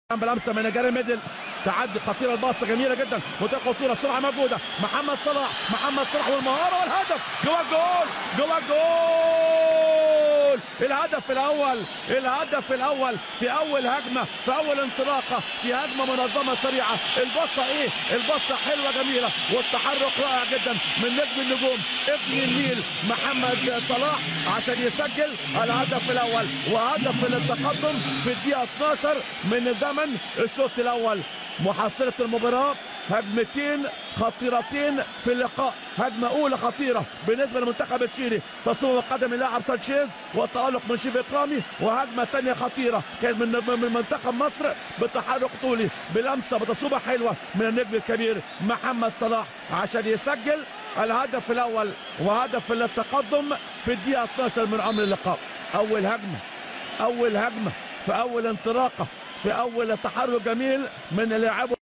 بلمسه من جاري ميدل تعدي خطيره الباصه جميله جدا منطقه خطوره السرعه موجوده محمد صلاح محمد صلاح والمهاره والهدف جوه الجول جوه الجول الهدف الاول الهدف الاول في اول هجمه في اول انطلاقه في هجمه منظمه سريعه البصه ايه البصه حلوه جميله والتحرك رائع جدا من نجم النجوم ابن النيل محمد صلاح عشان يسجل الهدف الاول وهدف التقدم في الدقيقه 12 من زمن الشوط الاول محصله المباراه هجمتين خطيرتين في اللقاء هجمة أولى خطيرة بالنسبة لمنتخب تشيلي تصويب قدم اللاعب سانشيز والتألق من شيف إكرامي وهجمة ثانية خطيرة كانت من من منتخب مصر بتحرك طولي بلمسة بتصويبة حلوة من النجم الكبير محمد صلاح عشان يسجل الهدف الأول وهدف التقدم في الدقيقة 12 من عمر اللقاء أول هجمة أول هجمة في أول انطلاقة في أول تحرك جميل من اللاعب